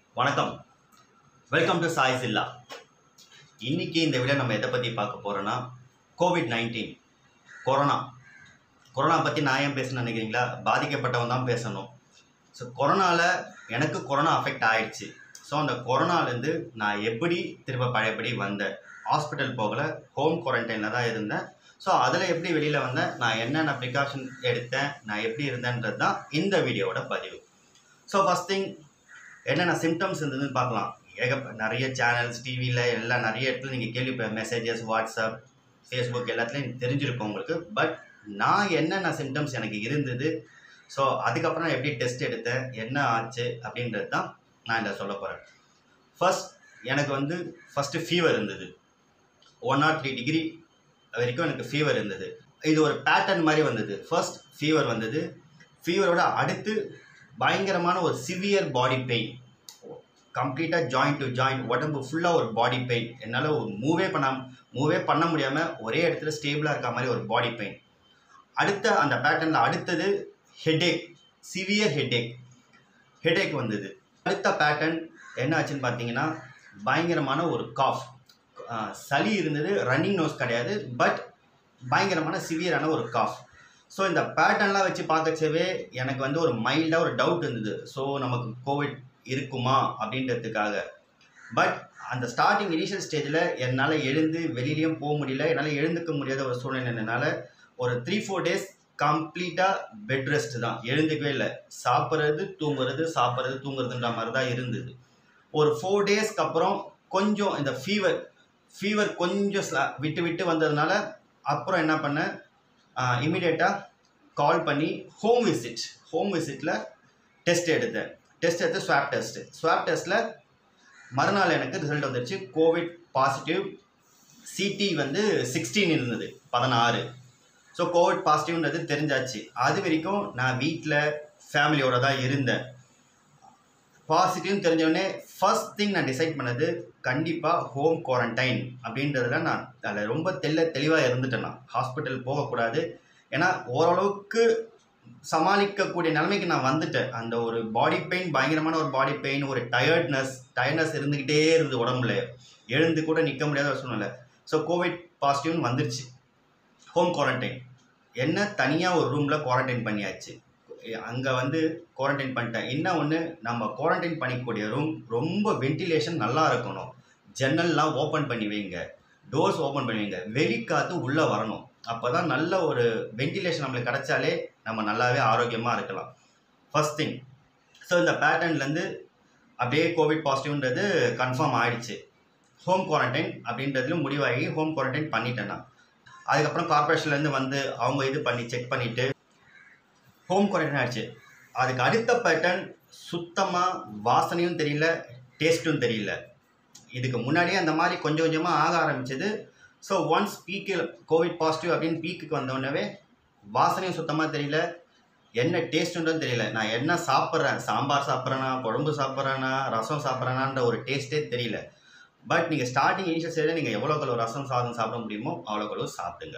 வணக்கம் welcome to Sai சில்லா இன்னைக்கு இந்த வீடியோ நம்ம எதை பற்றி பார்க்க போகிறோன்னா கோவிட் நைன்டீன் கொரோனா கொரோனா பற்றி நான் ஏன் பேசணும்னு நினைக்கிறீங்களா பாதிக்கப்பட்டவன் தான் பேசணும் ஸோ கொரோனாவில் எனக்கு கொரோனா அஃபெக்ட் ஆயிடுச்சு ஸோ அந்த கொரோனாலேருந்து நான் எப்படி திரும்ப பழையபடி வந்தேன் ஹாஸ்பிட்டல் போகல ஹோம் குவாரண்டைனில் தான் இருந்தேன் ஸோ அதில் எப்படி வெளியில் வந்தேன் நான் என்னென்ன ப்ரிகாஷன் எடுத்தேன் நான் எப்படி இருந்தேன்றது தான் இந்த வீடியோவோட பதிவு ஸோ ஃபஸ்ட் திங் என்னென்ன சிம்டம்ஸ் இருந்ததுன்னு பார்க்கலாம் ஏக நிறைய சேனல்ஸ் டிவியில் எல்லாம் நிறைய இடத்துல நீங்கள் கேள்வி மெசேஜஸ் வாட்ஸ்அப் ஃபேஸ்புக் எல்லாத்துலேயும் தெரிஞ்சிருக்கும் உங்களுக்கு பட் நான் என்னென்ன சிம்டம்ஸ் எனக்கு இருந்தது ஸோ அதுக்கப்புறம் நான் எப்படி டெஸ்ட் எடுத்தேன் என்ன ஆச்சு அப்படின்றது தான் நான் இதில் சொல்ல போகிறேன் ஃபர்ஸ்ட் எனக்கு வந்து ஃபஸ்ட்டு ஃபீவர் இருந்தது ஒன் நாட் த்ரீ டிகிரி வரைக்கும் எனக்கு ஃபீவர் இருந்தது இது ஒரு பேட்டர்ன் மாதிரி வந்தது ஃபர்ஸ்ட் ஃபீவர் வந்தது ஃபீவரோட அடுத்து பயங்கரமான ஒரு சிவியர் பாடி பெயின் கம்ப்ளீட்டாக ஜாயிண்ட் டு ஜாயிண்ட் உடம்பு ஃபுல்லாக ஒரு பாடி பெயின் என்னால் ஒரு மூவே பண்ண மூவே பண்ண முடியாமல் ஒரே இடத்துல ஸ்டேபிளாக இருக்க மாதிரி ஒரு பாடி பெயின் அடுத்த அந்த பேட்டர்னில் அடுத்தது ஹெடேக் சிவியர் ஹெடேக் ஹெடேக் வந்தது அடுத்த பேட்டர்ன் என்ன ஆச்சுன்னு பார்த்தீங்கன்னா பயங்கரமான ஒரு காஃப் சளி இருந்தது ரன்னிங் நோஸ் கிடையாது பட் பயங்கரமான சிவியரான ஒரு காஃப் ஸோ இந்த பேட்டர்ன்லாம் வச்சு பார்க்கச்சவே எனக்கு வந்து ஒரு மைல்டாக ஒரு டவுட் இருந்தது ஸோ நமக்கு கோவிட் இருக்குமா அப்படின்றதுக்காக பட் அந்த ஸ்டார்டிங் இனிஷியல் ஸ்டேஜில் என்னால் எழுந்து வெளியிலையும் போக முடியல என்னால் எழுந்துக்க முடியாத ஒரு சூழ்நிலைனால ஒரு த்ரீ ஃபோர் டேஸ் கம்ப்ளீட்டாக பெட் ரெஸ்ட் தான் எழுந்துக்கவே இல்லை சாப்பிட்றது தூங்குறது சாப்பிட்றது தூங்குறதுன்ற மாதிரி தான் இருந்தது ஒரு ஃபோர் டேஸ்க்கு அப்புறம் கொஞ்சம் இந்த ஃபீவர் ஃபீவர் கொஞ்சம் ஸ்ல- விட்டு விட்டு வந்ததுனால அப்புறம் என்ன பண்ணேன் இமிடியேட்டாக கால் பண்ணி ஹோம் விசிட் ஹோம் விசிட்டில் டெஸ்ட் எடுத்தேன் டெஸ்ட் எடுத்து ஸ்வாப் டெஸ்ட்டு ஸ்வாப் டெஸ்ட்டில் மறுநாள் எனக்கு ரிசல்ட் வந்துடுச்சு கோவிட் பாசிட்டிவ் சிடி வந்து சிக்ஸ்டீன் இருந்தது பதினாறு ஸோ கோவிட் பாசிட்டிவ்ன்றது தெரிஞ்சாச்சு அது வரைக்கும் நான் வீட்டில் ஃபேமிலியோட தான் இருந்தேன் பாசிட்டிவ்னு தெரிஞ்சோடனே ஃபர்ஸ்ட் திங் நான் டிசைட் பண்ணது கண்டிப்பாக ஹோம் குவாரண்டைன் அப்படின்றதுல நான் அதில் ரொம்ப தெல்ல தெளிவாக இருந்துட்டேன் நான் ஹாஸ்பிட்டல் போகக்கூடாது ஏன்னா ஓரளவுக்கு சமாளிக்கக்கூடிய நிலைமைக்கு நான் வந்துட்டேன் அந்த ஒரு பாடி பெயின் பயங்கரமான ஒரு பாடி பெயின் ஒரு டயர்ட்னஸ் டயர்ட்னஸ் இருந்துக்கிட்டே இருந்து உடம்புல எழுந்து கூட நிற்க முடியாத ஒரு சூழ்நிலை ஸோ கோவிட் பாசிட்டிவ்னு வந்துருச்சு ஹோம் குவாரண்டைன் என்ன தனியாக ஒரு ரூமில் குவாரண்டைன் பண்ணியாச்சு அங்கே வந்து குவாரண்டைன் பண்ணிட்டேன் என்ன ஒன்று நம்ம குவாரண்டைன் பண்ணிக்கூடிய ரூம் ரொம்ப வென்டிலேஷன் நல்லா இருக்கணும் ஜன்னல்லாம் ஓப்பன் பண்ணி வைங்க டோர்ஸ் ஓப்பன் பண்ணி வைங்க வெளிக்காற்று உள்ளே வரணும் அப்போ தான் நல்ல ஒரு வென்டிலேஷன் நம்மளுக்கு கிடைச்சாலே நம்ம நல்லாவே ஆரோக்கியமாக இருக்கலாம் ஃபர்ஸ்ட் திங் ஸோ இந்த பேட்டர்ன்லேருந்து அப்படியே கோவிட் பாசிட்டிவ்ன்றது கன்ஃபார்ம் ஆயிடுச்சு ஹோம் குவாரண்டைன் அப்படின்றதுல முடிவாகி ஹோம் குவாரண்டைன் பண்ணிட்டேன் நான் அதுக்கப்புறம் கார்பரேஷன்லேருந்து வந்து அவங்க இது பண்ணி செக் பண்ணிவிட்டு ஹோம் குவாரண்டைன் ஆயிடுச்சு அதுக்கு அடுத்த பேட்டர்ன் சுத்தமாக வாசனையும் தெரியல டேஸ்ட்டும் தெரியல இதுக்கு முன்னாடியே அந்த மாதிரி கொஞ்சம் கொஞ்சமாக ஆக ஆரம்பிச்சது ஸோ ஒன்ஸ் பீக்கில் கோவிட் பாசிட்டிவ் அப்படின்னு பீக்குக்கு வந்தோடனே வாசனையும் சுத்தமாக தெரியல என்ன டேஸ்ட்டுன்றது தெரியல நான் என்ன சாப்பிட்றேன் சாம்பார் சாப்பிட்றேனா குழம்பு சாப்பிட்றேனா ரசம் சாப்பிட்றேனான்ற ஒரு டேஸ்ட்டே தெரியல பட் நீங்கள் ஸ்டார்டிங் இனிஷியல் ஸ்டேஜில் நீங்கள் எவ்வளோக்கு ரசம் சாதம் சாப்பிட முடியுமோ அவ்வளோக்கு சாப்பிடுங்க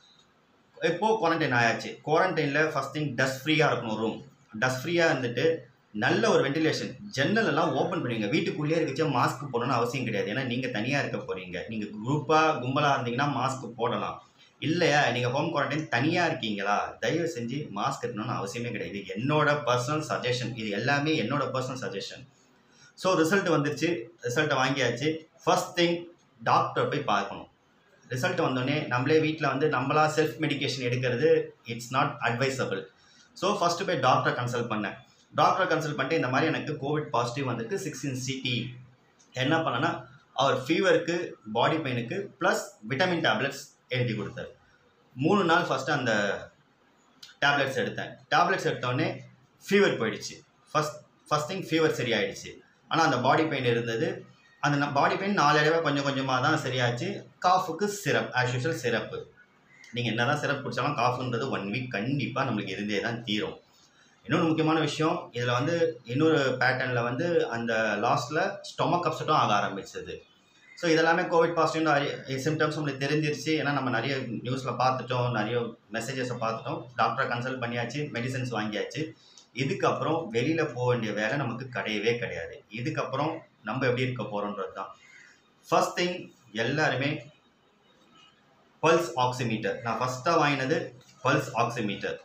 இப்போது குவாரண்டைன் ஆயாச்சு குவாரண்டைனில் ஃபஸ்ட் திங் டஸ்ட் ஃப்ரீயாக இருக்கணும் ரூம் டஸ்ட் ஃப்ரீயாக இருந்துட்டு நல்ல ஒரு வென்டிலேஷன் ஜன்னல் எல்லாம் ஓப்பன் பண்ணுவீங்க வீட்டுக்குள்ளேயே இருக்கச்சா மாஸ்க் போடணும்னு அவசியம் கிடையாது ஏன்னா நீங்கள் தனியாக இருக்க போகிறீங்க நீங்கள் குரூப்பாக கும்பலாக இருந்தீங்கன்னா மாஸ்க் போடலாம் இல்லையா நீங்கள் ஹோம் குவாரண்டைன் தனியாக இருக்கீங்களா தயவு செஞ்சு மாஸ்க் இருக்கணும்னு அவசியமே கிடையாது இது என்னோட பர்சனல் சஜஷன் இது எல்லாமே என்னோட பர்சனல் சஜஷன் ஸோ ரிசல்ட் வந்துருச்சு ரிசல்ட்டை வாங்கியாச்சு ஃபர்ஸ்ட் திங் டாக்டர் போய் பார்க்கணும் ரிசல்ட் வந்தோடனே நம்மளே வீட்டில் வந்து நம்மளா செல்ஃப் மெடிகேஷன் எடுக்கிறது it's not advisable so first போய் டாக்டரை கன்சல்ட் பண்ணேன் டாக்டரை கன்சல்ட் பண்ணிட்டு இந்த மாதிரி எனக்கு கோவிட் பாசிட்டிவ் வந்திருக்கு சிக்ஸ்டீன் சிடி என்ன பண்ணேன்னா அவர் ஃபீவருக்கு பாடி பெயினுக்கு ப்ளஸ் விட்டமின் டேப்லெட்ஸ் எழுதி கொடுத்தாரு மூணு நாள் ஃபஸ்ட்டு அந்த டேப்லெட்ஸ் எடுத்தேன் டேப்லெட்ஸ் எடுத்தோடனே ஃபீவர் போயிடுச்சு ஃபஸ்ட் ஃபஸ்ட் திங் ஃபீவர் சரியாயிடுச்சு ஆனால் அந்த பாடி பெயின் இருந்தது அந்த பாடி பெயின் நாளடைவாக கொஞ்சம் கொஞ்சமாக தான் சரியாச்சு காஃபுக்கு சிரப் ஆஸ் யூஷுவல் சிரப்பு நீங்கள் என்ன தான் சிரப் குடித்தாலும் காஃபுன்றது ஒன் வீக் கண்டிப்பாக நம்மளுக்கு இருந்தே தான் தீரும் இன்னொரு முக்கியமான விஷயம் இதில் வந்து இன்னொரு பேட்டர்னில் வந்து அந்த லாஸ்ட்டில் ஸ்டொமக் அப்செட்டும் ஆக ஆரம்பிச்சது ஸோ இதெல்லாமே கோவிட் பாசிட்டிவ் சிம்டம்ஸ் நம்மளுக்கு தெரிஞ்சிருச்சு ஏன்னா நம்ம நிறைய நியூஸில் பார்த்துட்டோம் நிறைய மெசேஜஸை பார்த்துட்டோம் டாக்டரை கன்சல்ட் பண்ணியாச்சு மெடிசன்ஸ் வாங்கியாச்சு இதுக்கப்புறம் வெளியில் போக வேண்டிய வேலை நமக்கு கிடையவே கிடையாது இதுக்கப்புறம் நம்ம எப்படி இருக்க போகிறோன்றது தான் ஃபர்ஸ்ட் திங் எல்லாருமே பல்ஸ் ஆக்சிமீட்டர் நான் ஃபஸ்ட்டாக வாங்கினது pulse oximeter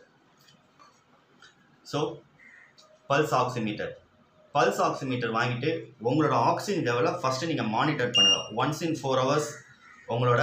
so pulse oximeter pulse oximeter வாங்கிட்டு உங்களோட ஆக்சிஜன் லெவலை ஃபஸ்ட்டு நீங்கள் மானிட்டர் பண்ணுங்கள் ஒன்ஸ் இன் ஃபோர் ஹவர்ஸ் உங்களோட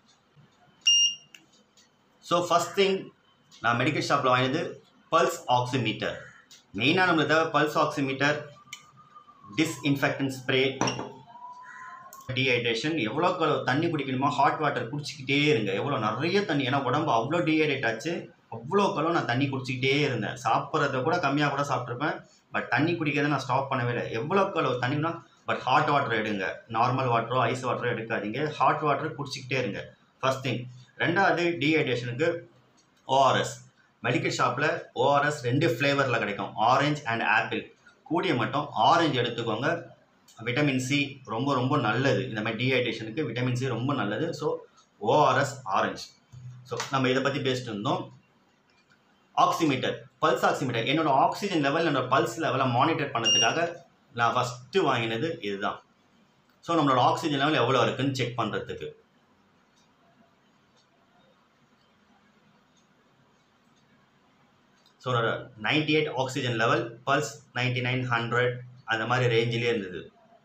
ஸோ ஃபஸ்ட் திங் நான் மெடிக்கல் ஷாப்பில் வாங்கினது பல்ஸ் ஆக்சிமீட்டர் மெயினாக நம்மளுக்கு தேவை pulse oximeter disinfectant spray dehydration எவ்வளோக்கு அளவு தண்ணி குடிக்கணுமோ ஹாட் வாட்டர் குடிச்சிக்கிட்டே இருங்க எவ்வளோ நிறைய தண்ணி ஏன்னா உடம்பு அவ்வளோ டீஹைட்ரேட் ஆச்சு அவ்வளோக்கு அளவு நான் தண்ணி குடிச்சிக்கிட்டே இருந்தேன் சாப்பிட்றத கூட கம்மியாக கூட சாப்பிட்ருப்பேன் பட் தண்ணி குடிக்கிறத நான் ஸ்டாப் பண்ணவே இல்லை எவ்வளோக்கு அளவு தண்ணினா பட் ஹாட் வாட்டர் எடுங்க நார்மல் வாட்டரோ ஐஸ் வாட்டரோ எடுக்காதீங்க ஹாட் வாட்டர் குடிச்சிக்கிட்டே இருங்க ஃபர்ஸ்ட் திங் ரெண்டாவது டீஹைட்ரேஷனுக்கு ஓஆர்எஸ் மெடிக்கல் ஷாப்பில் ஓஆர்எஸ் ரெண்டு ஃப்ளேவரில் கிடைக்கும் ஆரஞ்சு அண்ட் ஆப்பிள் கூடிய மட்டும் ஆரஞ்சு எடுத்துக்கோங்க விட்டமின் சி ரொம்ப ரொம்ப நல்லது இந்த மாதிரி டீஹைட்ரேஷனுக்கு விட்டமின் சி ரொம்ப நல்லது ஸோ ஓஆர்எஸ் ஆரஞ்சு ஸோ நம்ம இதை பற்றி பேசிட்டு இருந்தோம் ஆக்சிமீட்டர் பல்ஸ் ஆக்சிமீட்டர் என்னோட ஆக்சிஜன் லெவல் என்னோட பல்ஸ் லெவலை மானிட்டர் பண்ணதுக்காக நான் ஃபஸ்ட்டு வாங்கினது இதுதான் ஸோ நம்மளோட ஆக்சிஜன் லெவல் எவ்வளோ இருக்குன்னு செக் பண்ணுறதுக்கு so ninety eight oxygen level pulse ninety nine hundred அந்த மாதிரி ரேஞ்சிலே இருந்தது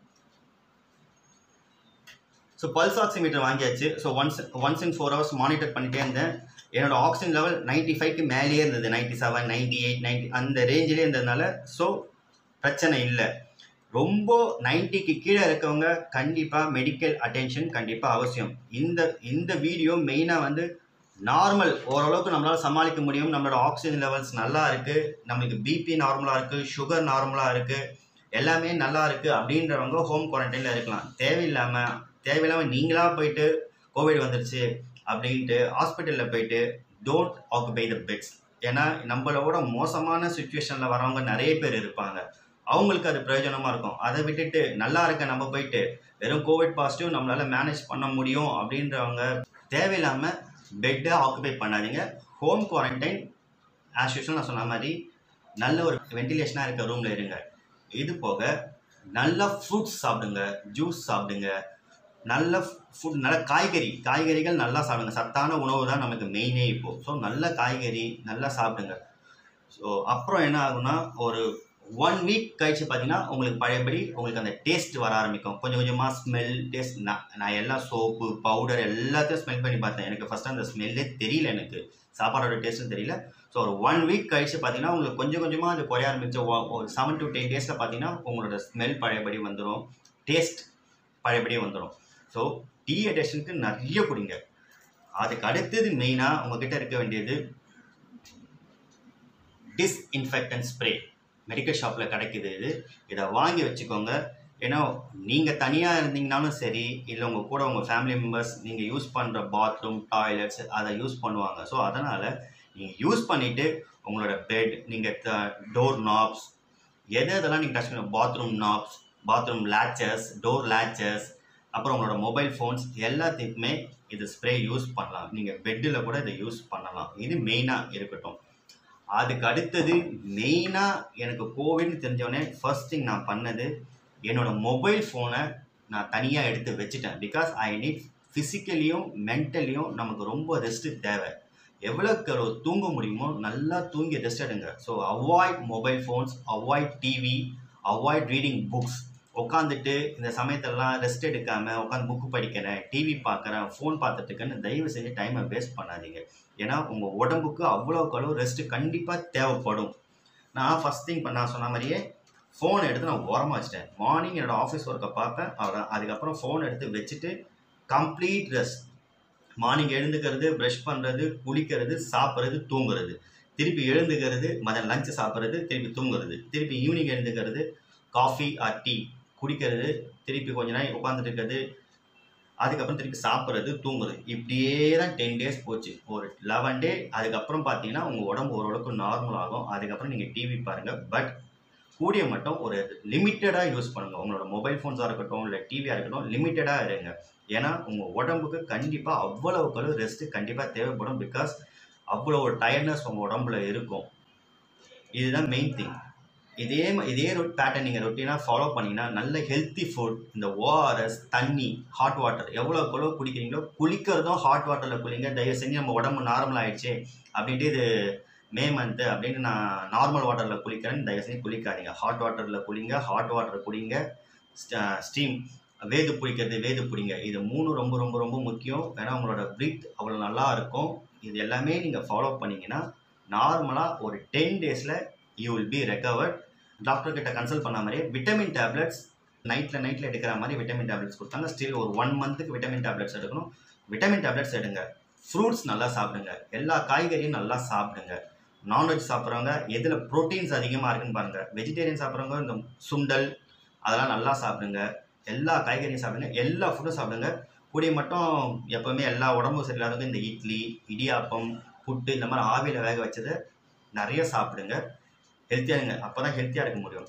ஸோ பல்ஸ் ஆக்சிமீட்டர் வாங்கியாச்சு so once once in four hours monitor பண்ணிட்டே இருந்தேன் என்னோட ஆக்சிஜன் லெவல் நைன்டி ஃபைவ்க்கு மேலேயே இருந்தது ninety seven ninety eight ninety அந்த ரேஞ்சிலே இருந்ததுனால ஸோ பிரச்சனை இல்லை ரொம்ப நைன்ட்டிக்கு கீழே இருக்கவங்க கண்டிப்பாக மெடிக்கல் அட்டென்ஷன் கண்டிப்பாக அவசியம் இந்த இந்த வீடியோ மெயினாக வந்து நார்மல் ஓரளவுக்கு நம்மளால் சமாளிக்க முடியும் நம்மளோட ஆக்சிஜன் லெவல்ஸ் நல்லா இருக்குது நம்மளுக்கு பிபி நார்மலாக இருக்குது சுகர் நார்மலாக இருக்குது எல்லாமே நல்லா இருக்குது அப்படின்றவங்க ஹோம் குவாரண்டைனில் இருக்கலாம் தேவையில்லாமல் தேவையில்லாமல் நீங்களாக போயிட்டு கோவிட் வந்துருச்சு அப்படின்ட்டு ஹாஸ்பிட்டலில் போயிட்டு டோன்ட் ஆக்குபை த பெட்ஸ் ஏன்னா நம்மளோட மோசமான சுச்சுவேஷனில் வரவங்க நிறைய பேர் இருப்பாங்க அவங்களுக்கு அது பிரயோஜனமாக இருக்கும் அதை விட்டுட்டு நல்லா இருக்க நம்ம போயிட்டு வெறும் கோவிட் பாசிட்டிவ் நம்மளால் மேனேஜ் பண்ண முடியும் அப்படின்றவங்க தேவையில்லாமல் பெட்டை ஆக்குபை பண்ணாதீங்க ஹோம் குவாரண்டைன் ஆஸ் யூஷுவல் நான் சொன்ன மாதிரி நல்ல ஒரு வென்டிலேஷனாக இருக்க ரூமில் இருங்க இது போக நல்ல ஃப்ரூட்ஸ் சாப்பிடுங்க ஜூஸ் சாப்பிடுங்க நல்ல ஃபுட் நல்ல காய்கறி காய்கறிகள் நல்லா சாப்பிடுங்க சத்தான உணவு தான் நமக்கு மெயினே இப்போது ஸோ நல்ல காய்கறி நல்லா சாப்பிடுங்க ஸோ அப்புறம் என்ன ஆகும்னா ஒரு ஒன் வீக் கழிச்சு பார்த்தீங்கன்னா உங்களுக்கு பழையபடி உங்களுக்கு அந்த டேஸ்ட் வர ஆரம்பிக்கும் கொஞ்சம் கொஞ்சமாக ஸ்மெல் டேஸ்ட் நான் நான் எல்லாம் சோப்பு பவுடர் எல்லாத்தையும் ஸ்மெல் பண்ணி பார்த்தேன் எனக்கு ஃபஸ்ட்டு அந்த ஸ்மெல்லே தெரியல எனக்கு சாப்பாடோட டேஸ்ட்டும் தெரியல ஸோ ஒரு ஒன் வீக் கழிச்சு பார்த்தீங்கன்னா உங்களுக்கு கொஞ்சம் கொஞ்சமாக அது குறைய ஆரம்பிச்சு ஒ- ஒரு செவன் டு டென் டேஸில் பார்த்தீங்கன்னா உங்களோட ஸ்மெல் பழையபடி வந்துடும் டேஸ்ட் பழையபடியே வந்துடும் ஸோ டீஹைட்ரேஷனுக்கு நிறைய குடிங்க அதுக்கு அடுத்தது மெயினாக உங்ககிட்ட இருக்க வேண்டியது டிஸ்இன்ஃபெக்டன்ட் ஸ்ப்ரே மெடிக்கல் ஷாப்பில் கிடைக்குது இது இதை வாங்கி வச்சுக்கோங்க ஏன்னா நீங்கள் தனியாக இருந்தீங்கனாலும் சரி இல்லை உங்கள் கூட உங்கள் ஃபேமிலி மெம்பர்ஸ் நீங்கள் யூஸ் பண்ணுற பாத்ரூம் டாய்லெட்ஸ் அதை யூஸ் பண்ணுவாங்க ஸோ அதனால் நீங்கள் யூஸ் பண்ணிவிட்டு உங்களோட பெட் நீங்கள் டோர் நாப்ஸ் எது எதெல்லாம் நீங்கள் டச் பண்ண bathroom knobs bathroom latches door latches அப்புறம் உங்களோட மொபைல் ஃபோன்ஸ் எல்லாத்துக்குமே இது ஸ்ப்ரே யூஸ் பண்ணலாம் நீங்கள் பெட்டில் கூட இதை யூஸ் பண்ணலாம் இது மெயினாக இருக்கட்டும் அதுக்கு அடுத்தது மெயினாக எனக்கு கோவிட்னு தெரிஞ்சவொடனே ஃபர்ஸ்ட் திங் நான் பண்ணது என்னோட மொபைல் ஃபோனை நான் தனியாக எடுத்து வச்சுட்டேன் பிகாஸ் ஐ நீட் ஃபிசிக்கலியும் மென்டலியும் நமக்கு ரொம்ப ரெஸ்ட்டு தேவை எவ்வளோக்கு எவ்வளோ தூங்க முடியுமோ நல்லா தூங்கி ரெஸ்ட் எடுங்க so avoid mobile phones avoid TV avoid reading books உட்காந்துட்டு இந்த சமயத்திலலாம் ரெஸ்ட் எடுக்காமல் உட்காந்து புக்கு படிக்கிறேன் டிவி பார்க்குறேன் ஃபோன் பார்த்துட்டு இருக்கேன்னு தயவு செஞ்சு டைமை வேஸ்ட் பண்ணாதீங்க ஏன்னா உங்கள் உடம்புக்கு அவ்வளோக்கு அளவு ரெஸ்ட்டு கண்டிப்பாக தேவைப்படும் நான் ஃபஸ்ட் திங் பண்ண நான் சொன்ன மாதிரியே ஃபோன் எடுத்து நான் ஓரமாக வச்சிட்டேன் மார்னிங் என்னோட ஆஃபீஸ் ஒர்க்கை பார்ப்பேன் அவ்வளோதான் அதுக்கப்புறம் ஃபோன் எடுத்து வச்சுட்டு கம்ப்ளீட் ரெஸ்ட் மார்னிங் எழுந்துக்கிறது ப்ரஷ் பண்ணுறது குளிக்கிறது சாப்பிட்றது தூங்குறது திருப்பி எழுந்துக்கிறது மதியம் லஞ்சு சாப்பிட்றது திருப்பி தூங்குறது திருப்பி ஈவினிங் எழுந்துக்கிறது காஃபி ஆர் டீ குடிக்கிறது திருப்பி கொஞ்ச நேரம் உட்காந்துட்டு இருக்கிறது அதுக்கப்புறம் திருப்பி சாப்பிட்றது தூங்குறது இப்படியே தான் டென் டேஸ் போச்சு ஒரு லெவன் டே அதுக்கப்புறம் பார்த்தீங்கன்னா உங்கள் உடம்பு ஓரளவுக்கு நார்மல் ஆகும் அதுக்கப்புறம் நீங்கள் டிவி பாருங்கள் பட் கூடிய மட்டும் ஒரு லிமிட்டடாக யூஸ் பண்ணுங்கள் உங்களோட மொபைல் ஃபோன்ஸாக இருக்கட்டும் இல்லை டிவியாக இருக்கட்டும் லிமிட்டடாக இருங்க ஏன்னா உங்கள் உடம்புக்கு கண்டிப்பாக அவ்வளவுக்கு அளவு ரெஸ்ட்டு கண்டிப்பாக தேவைப்படும் பிகாஸ் அவ்வளோ ஒரு டயர்ட்னஸ் உங்கள் உடம்புல இருக்கும் இதுதான் மெயின் திங் இதே ம- இதே ரொட் பேட்டர்ன் நீங்கள் ரொட்டீனாக ஃபாலோ பண்ணீங்கன்னா நல்ல ஹெல்த்தி ஃபுட் இந்த ஓஆர்எஸ் தண்ணி ஹாட் வாட்டர் எவ்வளோக்கு எவ்வளோ குடிக்கிறீங்களோ குளிக்கிறதும் ஹாட் வாட்டரில் குளிங்க தயவு செஞ்சு நம்ம உடம்பு நார்மல் ஆயிடுச்சு அப்படின்ட்டு இது மே மந்த்து அப்படின்னு நான் நார்மல் வாட்டரில் குளிக்கிறேன்னு தயவு செஞ்சு குளிக்காதீங்க ஹாட் வாட்டரில் குளிங்க ஹாட் வாட்டர் குடிங்க ஸ்டீம் வேது பிடிக்கிறது வேது பிடிங்க இது மூணு ரொம்ப ரொம்ப ரொம்ப முக்கியம் ஏன்னா உங்களோட ப்ரீத் அவ்வளோ நல்லா இருக்கும் இது எல்லாமே நீங்கள் ஃபாலோ பண்ணீங்கன்னா நார்மலாக ஒரு டென் டேஸில் you will be recovered doctor கிட்ட கன்சல்ட் பண்ண மாதிரியே விட்டமின் டேப்லெட்ஸ் நைட்டில் நைட்டில் எடுக்கிற மாதிரி விட்டமின் டேப்லெட்ஸ் கொடுத்தாங்க ஸ்டில் ஒரு ஒன் மந்த்துக்கு விட்டமின் டேப்லெட்ஸ் எடுக்கணும் விட்டமின் டேப்லெட்ஸ் எடுங்க ஃப்ரூட்ஸ் நல்லா சாப்பிடுங்க எல்லா காய்கறியும் நல்லா சாப்பிடுங்க நான்வெஜ் சாப்பிட்றவங்க எதில் ப்ரோட்டீன்ஸ் அதிகமாக இருக்குன்னு பாருங்கள் வெஜிடேரியன் சாப்பிட்றவங்க இந்த சுண்டல் அதெல்லாம் நல்லா சாப்பிடுங்க எல்லா காய்கறியும் சாப்பிடுங்க எல்லா ஃபுட்டும் சாப்பிடுங்க கூடிய மட்டும் எப்போவுமே எல்லா உடம்பும் சரியில்லாதவங்க இந்த இட்லி இடியாப்பம் புட்டு இந்த மாதிரி ஆவியில் வேக வச்சதை நிறைய சாப்பிடுங்க ஹெல்த்தியாக இருங்க அப்போ தான் ஹெல்த்தியாக இருக்க முடியும்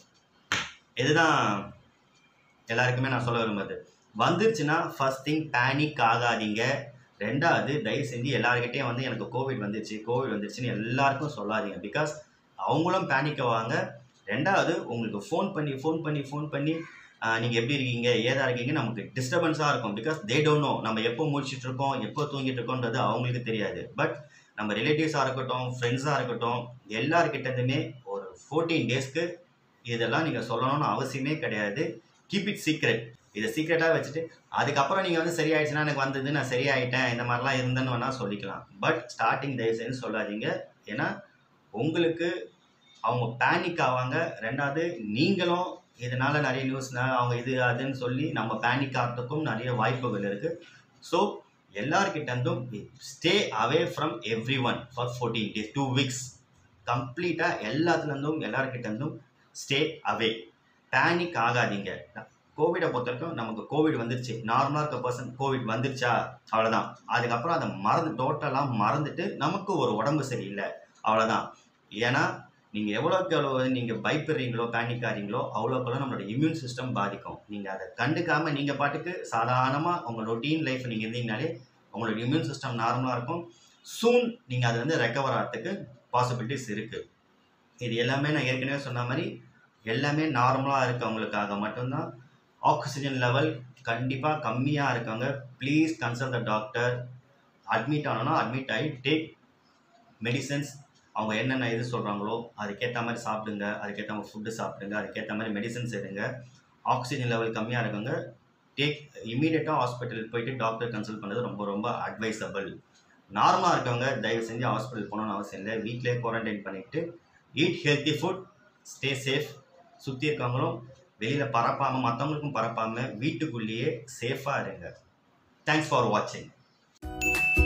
இதுதான் எல்லாருக்குமே நான் சொல்ல விரும்புறது வந்துருச்சுன்னா ஃபர்ஸ்ட் திங் பேனிக் ஆகாதீங்க ரெண்டாவது தயவு செஞ்சு எல்லாருக்கிட்டையும் வந்து எனக்கு கோவிட் வந்துருச்சு கோவிட் வந்துருச்சுன்னு எல்லாருக்கும் சொல்லாதீங்க பிகாஸ் அவங்களும் பேனிக் ஆவாங்க ரெண்டாவது உங்களுக்கு ஃபோன் பண்ணி ஃபோன் பண்ணி ஃபோன் பண்ணி நீங்கள் எப்படி இருக்கீங்க ஏதா இருக்கீங்க நமக்கு டிஸ்டர்பன்ஸாக இருக்கும் பிகாஸ் தே டோன்ட் நோ நம்ம எப்போ முடிச்சிட்டு இருக்கோம் எப்போ தூங்கிட்டு இருக்கோன்றது அவங்களுக்கு தெரியாது பட் நம்ம ரிலேட்டிவ்ஸாக இருக்கட்டும் ஃப்ரெண்ட்ஸாக இருக்கட்டும் எல்லாருக்கிட்டதுமே ஒரு ஃபோர்டீன் டேஸ்க்கு இதெல்லாம் நீங்கள் சொல்லணும்னு அவசியமே கிடையாது கீப் இட் சீக்ரெட் இதை சீக்ரெட்டாக வச்சுட்டு அதுக்கப்புறம் நீங்கள் வந்து சரியாயிடுச்சுன்னா எனக்கு வந்தது நான் சரியாயிட்டேன் இந்த மாதிரிலாம் இருந்தேன்னு வேணால் சொல்லிக்கலாம் பட் ஸ்டார்டிங் தயவு செஞ்சு சொல்லாதீங்க ஏன்னா உங்களுக்கு அவங்க பேனிக் ஆவாங்க ரெண்டாவது நீங்களும் இதனால் நிறைய நியூஸ்னால் அவங்க இது அதுன்னு சொல்லி நம்ம பேனிக் ஆகிறதுக்கும் நிறைய வாய்ப்புகள் இருக்குது ஸோ எல்லார்கிட்ட இருந்தும் stay away from everyone for fourteen days two weeks கம்ப்ளீட்டாக எல்லாத்துலேருந்தும் எல்லார்கிட்ட இருந்தும் ஸ்டே அவே பேனிக் ஆகாதீங்க கோவிடை பொறுத்த வரைக்கும் நமக்கு கோவிட் வந்துருச்சு நார்மலாக இருக்க பர்சன் கோவிட் வந்துருச்சா அவ்வளோதான் அதுக்கப்புறம் அதை மறந்து டோட்டலாக மறந்துட்டு நமக்கு ஒரு உடம்பு சரியில்லை அவ்வளோதான் ஏன்னா நீங்கள் எவ்வளோக்கு எவ்வளோ நீங்கள் பயப்படுறீங்களோ பேனிக் ஆகிறீங்களோ அவ்வளோக்கெல்லாம் நம்மளோட இம்யூன் சிஸ்டம் பாதிக்கும் நீங்கள் அதை கண்டுக்காமல் நீங்கள் பாட்டுக்கு சாதாரணமாக உங்கள் ரொட்டீன் லைஃப் நீங்கள் இருந்தீங்கனாலே உங்களோட இம்யூன் சிஸ்டம் நார்மலாக இருக்கும் சூன் நீங்கள் அது வந்து ரெக்கவர் ஆகிறதுக்கு பாசிபிலிட்டிஸ் இருக்குது இது எல்லாமே நான் ஏற்கனவே சொன்ன மாதிரி எல்லாமே நார்மலாக இருக்கவங்களுக்காக மட்டும்தான் ஆக்சிஜன் லெவல் கண்டிப்பாக கம்மியாக இருக்காங்க please consult the doctor admit ஆனோன்னா அட்மிட் ஆகி டேக் மெடிசன்ஸ் அவங்க என்னென்ன இது சொல்கிறாங்களோ அதுக்கேற்ற மாதிரி சாப்பிடுங்க அதுக்கேற்ற மாதிரி ஃபுட்டு சாப்பிடுங்க அதுக்கேற்ற மாதிரி மெடிசன்ஸ் எடுங்க ஆக்சிஜன் லெவல் கம்மியாக இருக்கவங்க டேக் இமீடியட்டாக ஹாஸ்பிட்டலுக்கு போயிட்டு டாக்டர் கன்சல்ட் பண்ணுறது ரொம்ப ரொம்ப அட்வைசபிள் நார்மலாக இருக்கவங்க தயவு செஞ்சு ஹாஸ்பிட்டல் போகணும்னு அவசியம் இல்லை வீட்டிலே குவாரண்டைன் பண்ணிவிட்டு eat healthy food stay safe சுற்றி இருக்கவங்களும் வெளியில் பரப்பாமல் மற்றவங்களுக்கும் பரப்பாமல் வீட்டுக்குள்ளேயே சேஃபாக இருங்க தேங்க்ஸ் ஃபார் வாட்சிங்